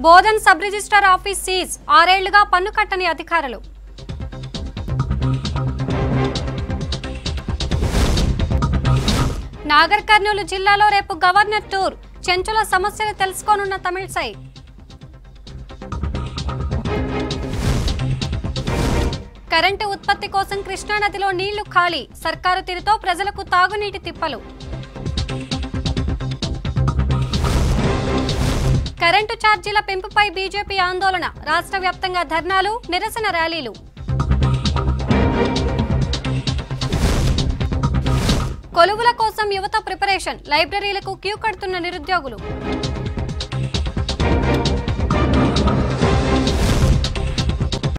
Bodhan sub registrar office seize ఆరేళ్లుగా పన్ను కట్టని అధికారులు నాగర్ కర్నూలు జిల్లాలో రేపు గవర్నర్ టూర్ చెంచుల సమస్యలు తెలుసుకోనున్న తమిళసై కరెంటు ఉత్పత్తి కోసం కృష్ణానదిలో నీళ్లు ఖాళీ సర్కారు తీరుతో ప్రజలకు తాగునీటి తిప్పలు కరెంటు ఛార్జీల పెంపుపై బీజేపీ ఆందోళన రాష్ట్ర వ్యాప్తంగా ధర్నాలు నిరసన ర్యాలీలు కొలువుల కోసం యువత ప్రిపరేషన్ లైబ్రరీలకు క్యూ కడుతున్న నిరుద్యోగులు